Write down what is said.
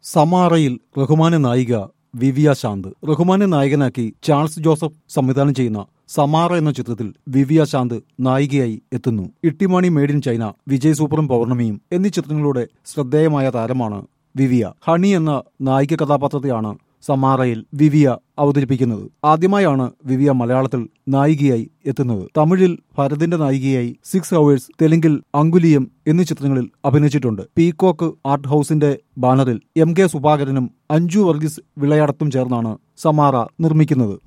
സമാറയിൽ റഹ്മാനെ നായിക വിവിയ ശാന്ത് റഹ്മാനെ നായകനാക്കി ചാൾസ് ജോസഫ് സംവിധാനം ചെയ്യുന്ന സമാറ എന്ന ചിത്രത്തിൽ വിവിയ ശാന്ത് നായികയായി എത്തുന്നു Ittymaani made in China Vijay സൂപ്പറും പൗർണമിയും എന്നീ ചിത്രങ്ങളിലൂടെ ശ്രദ്ധേയമായ താരമാണ് വിവിയ ഹണി എന്ന നായിക കഥാപാത്രത്തെയാണ് സമാറയിൽ വിവിയ അവതരിപ്പിക്കുന്നത് ആദ്യമായാണ് വിവിയ മലയാളത്തിൽ നായികയായി എത്തുന്നത് തമിഴിൽ ഭരതിന്റെ നായികയായി സിക്സ് ഹവേഴ്സ് തെലുങ്കിൽ അങ്കുലിയം എന്നീ ചിത്രങ്ങളിൽ അഭിനയിച്ചിട്ടുണ്ട് പീകോക്ക് ആർട്ട് ഹൌസിന്റെ ബാനറിൽ എം കെ സുധാകരനും അഞ്ജു വർഗീസ് വിളയാടത്തും ചേർന്നാണ് സമാറ നിർമ്മിക്കുന്നത്